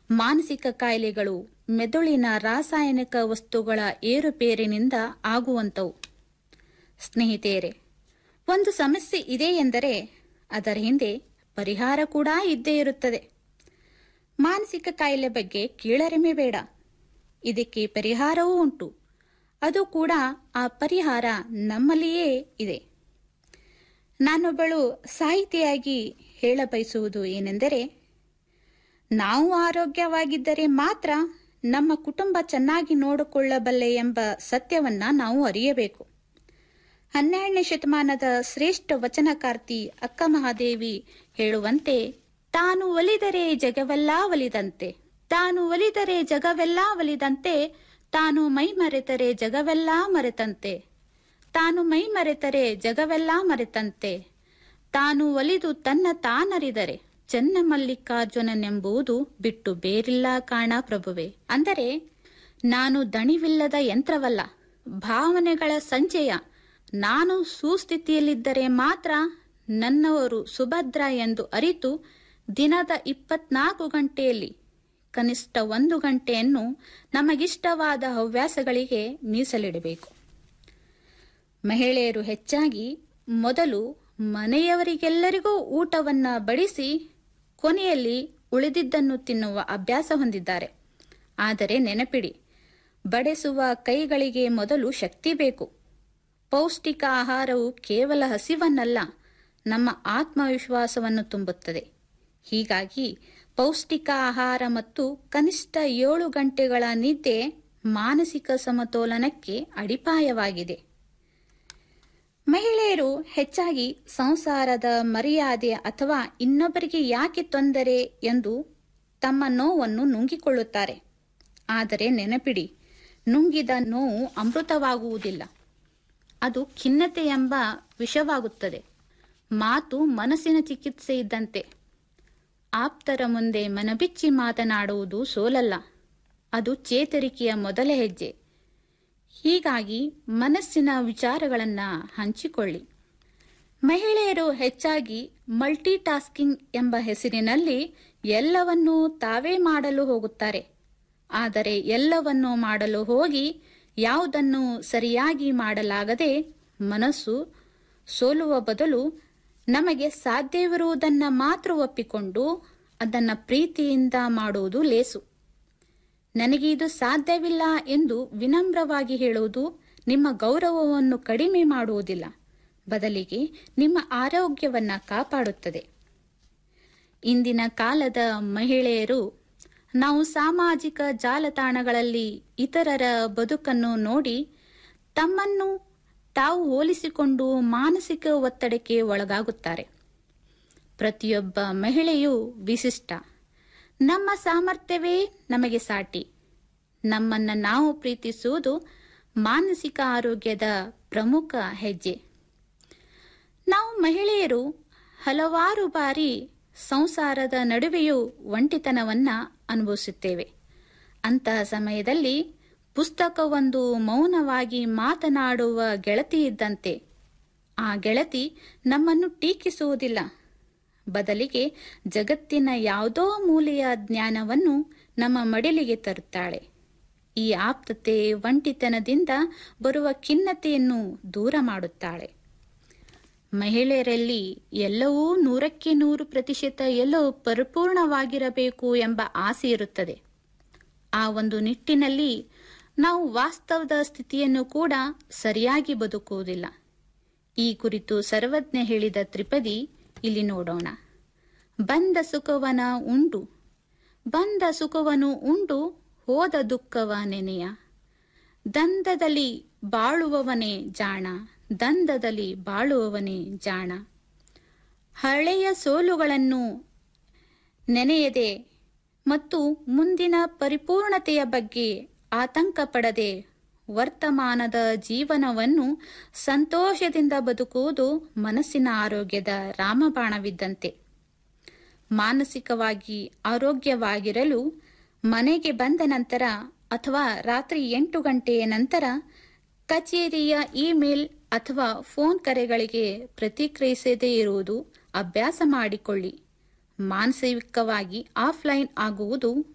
ಮಾನಸಿಕ ಕಾಯಿಲೆಗಳು ಮೆದುಳಿನ ರಾಸಾಯನಿಕ ವಸ್ತುಗಳ ಏರುಪೇರಿನಿಂದ ಆಗುವಂತವು ಸ್ನೇಹಿತೆಯರೇ ಒಂದು ಸಮಸ್ಯೆ ಇದೆ ಎಂದರೆ ಅದರ ಹಿಂದೆ ಪರಿಹಾರ ಕೂಡ ಇದ್ದೇ ಇರುತ್ತದೆ ಮಾನಸಿಕ ಕಾಯಿಲೆ ಬಗ್ಗೆ ಕೀಳರಿಮೆ ಬೇಡ ಇದಕ್ಕೆ ಪರಿಹಾರವೂ ಉಂಟು ಅದು ಕೂಡ ಆ ಪರಿಹಾರ ನಮ್ಮಲ್ಲಿಯೇ ಇದೆ ನಾನೊಬ್ಬಳು ಸಾಹಿತಿಯಾಗಿ ಹೇಳ ಬಯಸುವುದು ಏನೆಂದರೆ ನಾವು ಆರೋಗ್ಯವಾಗಿದ್ದರೆ ಮಾತ್ರ ನಮ್ಮ ಕುಟುಂಬ ಚೆನ್ನಾಗಿ ನೋಡಿಕೊಳ್ಳಬಲ್ಲೆ ಎಂಬ ಸತ್ಯವನ್ನ ನಾವು ಅರಿಯಬೇಕು ಹನ್ನೆರಡನೇ ಶತಮಾನದ ಶ್ರೇಷ್ಠ ವಚನಕಾರ್ತಿ ಅಕ್ಕ ಮಹಾದೇವಿ ಹೇಳುವಂತೆ ತಾನು ಒಲಿದರೆ ಜಗವೆಲ್ಲ ಒಲಿದಂತೆ ತಾನು ಒಲಿದರೆ ಜಗವೆಲ್ಲ ಒಲಿದಂತೆ ತಾನು ಮೈ ಮರೆತರೆ ಜಗವೆಲ್ಲ ಮರೆತಂತೆ ತಾನು ಮೈ ಮರೆತರೆ ಜಗವೆಲ್ಲ ಮರೆತಂತೆ ತಾನು ಒಲಿದು ತನ್ನ ತಾನರಿದರೆ ಚೆನ್ನ ಮಲ್ಲಿಕಾರ್ಜುನನೆಂಬುದು ಬಿಟ್ಟು ಬೇರಿಲ್ಲ ಕಾಣ ಪ್ರಭುವೆ ಅಂದರೆ ನಾನು ದಣಿವಿಲ್ಲದ ಯಂತ್ರವಲ್ಲ ಭಾವನೆಗಳ ಸಂಚಯ ನಾನು ಸುಸ್ಥಿತಿಯಲ್ಲಿದ್ದರೆ ಮಾತ್ರ ನನ್ನವರು ಸುಭದ್ರ ಎಂದು ಅರಿತು ದಿನದ ಇಪ್ಪತ್ನಾಲ್ಕು ಗಂಟೆಯಲ್ಲಿ ಕನಿಷ್ಠ ಒಂದು ಗಂಟೆಯನ್ನು ನಮಗಿಷ್ಟವಾದ ಹವ್ಯಾಸಗಳಿಗೆ ಮೀಸಲಿಡಬೇಕು ಮಹಿಳೆಯರು ಹೆಚ್ಚಾಗಿ ಮೊದಲು ಮನೆಯವರಿಗೆಲ್ಲರಿಗೂ ಊಟವನ್ನ ಬಡಿಸಿ ಕೊನೆಯಲ್ಲಿ ಉಳಿದಿದ್ದನ್ನು ತಿನ್ನುವ ಅಭ್ಯಾಸ ಹೊಂದಿದ್ದಾರೆ ಆದರೆ ನೆನಪಿಡಿ ಬಡಿಸುವ ಕೈಗಳಿಗೆ ಮೊದಲು ಶಕ್ತಿ ಬೇಕು ಪೌಷ್ಟಿಕ ಆಹಾರವು ಕೇವಲ ಹಸಿವನ್ನಲ್ಲ ನಮ್ಮ ಆತ್ಮವಿಶ್ವಾಸವನ್ನು ತುಂಬುತ್ತದೆ ಹೀಗಾಗಿ ಪೌಷ್ಟಿಕ ಆಹಾರ ಮತ್ತು ಕನಿಷ್ಠ ಏಳು ಗಂಟೆಗಳ ನಿದ್ದೆ ಮಾನಸಿಕ ಸಮತೋಲನಕ್ಕೆ ಅಡಿಪಾಯವಾಗಿದೆ ಮಹಿಳೆಯರು ಹೆಚ್ಚಾಗಿ ಸಂಸಾರದ ಮರ್ಯಾದೆ ಅಥವಾ ಇನ್ನೊಬ್ಬರಿಗೆ ಯಾಕೆ ತೊಂದರೆ ಎಂದು ತಮ್ಮ ನೋವನ್ನು ನುಂಗಿಕೊಳ್ಳುತ್ತಾರೆ ಆದರೆ ನೆನಪಿಡಿ ನುಂಗಿದ ನೋವು ಅಮೃತವಾಗುವುದಿಲ್ಲ ಅದು ಖಿನ್ನತೆ ಎಂಬ ವಿಷವಾಗುತ್ತದೆ ಮಾತು ಮನಸ್ಸಿನ ಚಿಕಿತ್ಸೆ ಇದ್ದಂತೆ ಆಪ್ತರ ಮುಂದೆ ಮನಬಿಚ್ಚಿ ಮಾತನಾಡುವುದು ಸೋಲಲ್ಲ ಅದು ಚೇತರಿಕೆಯ ಮೊದಲ ಹೆಜ್ಜೆ ಹೀಗಾಗಿ ಮನಸ್ಸಿನ ವಿಚಾರಗಳನ್ನ ಹಂಚಿಕೊಳ್ಳಿ ಮಹಿಳೆಯರು ಹೆಚ್ಚಾಗಿ ಮಲ್ಟಿ ಟಾಸ್ಕಿಂಗ್ ಎಂಬ ಹೆಸರಿನಲ್ಲಿ ಎಲ್ಲವನ್ನೂ ತಾವೇ ಮಾಡಲು ಹೋಗುತ್ತಾರೆ ಆದರೆ ಎಲ್ಲವನ್ನೂ ಮಾಡಲು ಹೋಗಿ ಯಾವುದನ್ನು ಸರಿಯಾಗಿ ಮಾಡಲಾಗದೆ ಮನಸ್ಸು ಸೋಲುವ ಬದಲು ನಮಗೆ ಸಾಧ್ಯವಿರುವುದನ್ನ ಮಾತ್ರ ಒಪ್ಪಿಕೊಂಡು ಅದನ್ನ ಪ್ರೀತಿಯಿಂದ ಮಾಡುವುದು ಲೇಸು ನನಗೆ ಇದು ಸಾಧ್ಯವಿಲ್ಲ ಎಂದು ವಿನಮ್ರವಾಗಿ ಹೇಳುವುದು ನಿಮ್ಮ ಗೌರವವನ್ನು ಕಡಿಮೆ ಮಾಡುವುದಿಲ್ಲ ಬದಲಿಗೆ ನಿಮ್ಮ ಆರೋಗ್ಯವನ್ನ ಕಾಪಾಡುತ್ತದೆ ಇಂದಿನ ಕಾಲದ ಮಹಿಳೆಯರು ನಾವು ಸಾಮಾಜಿಕ ಜಾಲತಾಣಗಳಲ್ಲಿ ಇತರರ ಬದುಕನ್ನು ನೋಡಿ ತಮ್ಮನ್ನು ತಾವು ಹೋಲಿಸಿಕೊಂಡು ಮಾನಸಿಕ ಒತ್ತಡಕ್ಕೆ ಒಳಗಾಗುತ್ತಾರೆ ಪ್ರತಿಯೊಬ್ಬ ಮಹಿಳೆಯೂ ವಿಶಿಷ್ಟ ನಮ್ಮ ಸಾಮರ್ಥ್ಯವೇ ನಮಗೆ ಸಾಟಿ ನಮ್ಮನ್ನ ನಾವು ಪ್ರೀತಿಸುವುದು ಮಾನಸಿಕ ಆರೋಗ್ಯದ ಪ್ರಮುಖ ಹೆಜ್ಜೆ ನಾವು ಮಹಿಳೆಯರು ಹಲವಾರು ಬಾರಿ ಸಂಸಾರದ ನಡುವೆಯೂ ಒಂಟಿತನವನ್ನ ಅನುಭವಿಸುತ್ತೇವೆ ಅಂತಹ ಸಮಯದಲ್ಲಿ ಪುಸ್ತಕವೊಂದು ಮೌನವಾಗಿ ಮಾತನಾಡುವ ಗೆಳತಿ ಇದ್ದಂತೆ ಆ ಗೆಳತಿ ನಮ್ಮನ್ನು ಟೀಕಿಸುವುದಿಲ್ಲ ಬದಲಿಗೆ ಜಗತ್ತಿನ ಯಾವುದೋ ಮೂಲೆಯ ಜ್ಞಾನವನ್ನು ನಮ್ಮ ಮಡಿಲಿಗೆ ತರುತ್ತಾಳೆ ಈ ಆಪ್ತತೆ ಒಂಟಿತನದಿಂದ ಬರುವ ಖಿನ್ನತೆಯನ್ನು ದೂರ ಮಾಡುತ್ತಾಳೆ ಮಹಿಳೆಯರಲ್ಲಿ ಎಲ್ಲವೂ ನೂರಕ್ಕೆ ನೂರು ಪ್ರತಿಶತ ಎಲ್ಲವೂ ಪರಿಪೂರ್ಣವಾಗಿರಬೇಕು ಎಂಬ ಆಸೆ ಇರುತ್ತದೆ ಆ ಒಂದು ನಿಟ್ಟಿನಲ್ಲಿ ನಾವು ವಾಸ್ತವದ ಸ್ಥಿತಿಯನ್ನು ಕೂಡ ಸರಿಯಾಗಿ ಬದುಕುವುದಿಲ್ಲ ಈ ಕುರಿತು ಸರ್ವಜ್ಞ ಹೇಳಿದ ತ್ರಿಪದಿ ಇಲ್ಲಿ ನೋಡೋಣ ಬಂದ ಸುಖವನ ಉಂಡು ಬಂದ ಸುಖವನು ಉಂಡು ಹೋದ ದುಃಖವ ನೆನೆಯ ದಂದದಲ್ಲಿ ಬಾಳುವವನೇ ಜಾಣ ದಂದದಲ್ಲಿ ಬಾಳುವವನೇ ಜಾಣ ಹಳೆಯ ಸೋಲುಗಳನ್ನು ನೆನೆಯದೆ ಮತ್ತು ಮುಂದಿನ ಪರಿಪೂರ್ಣತೆಯ ಬಗ್ಗೆ ಆತಂಕ ಪಡದೆ ವರ್ತಮಾನದ ಜೀವನವನ್ನು ಸಂತೋಷದಿಂದ ಬದುಕುವುದು ಮನಸ್ಸಿನ ಆರೋಗ್ಯದ ರಾಮಬಾಣವಿದ್ದಂತೆ ಮಾನಸಿಕವಾಗಿ ಆರೋಗ್ಯವಾಗಿರಲು ಮನೆಗೆ ಬಂದ ನಂತರ ಅಥವಾ ರಾತ್ರಿ ಎಂಟು ಗಂಟೆಯ ನಂತರ ಕಚೇರಿಯ ಇಮೇಲ್ ಅಥವಾ ಫೋನ್ ಕರೆಗಳಿಗೆ ಪ್ರತಿಕ್ರಿಯಿಸದೇ ಇರುವುದು ಅಭ್ಯಾಸ ಮಾಡಿಕೊಳ್ಳಿ ಮಾನಸಿಕವಾಗಿ ಆಫ್ಲೈನ್ ಆಗುವುದು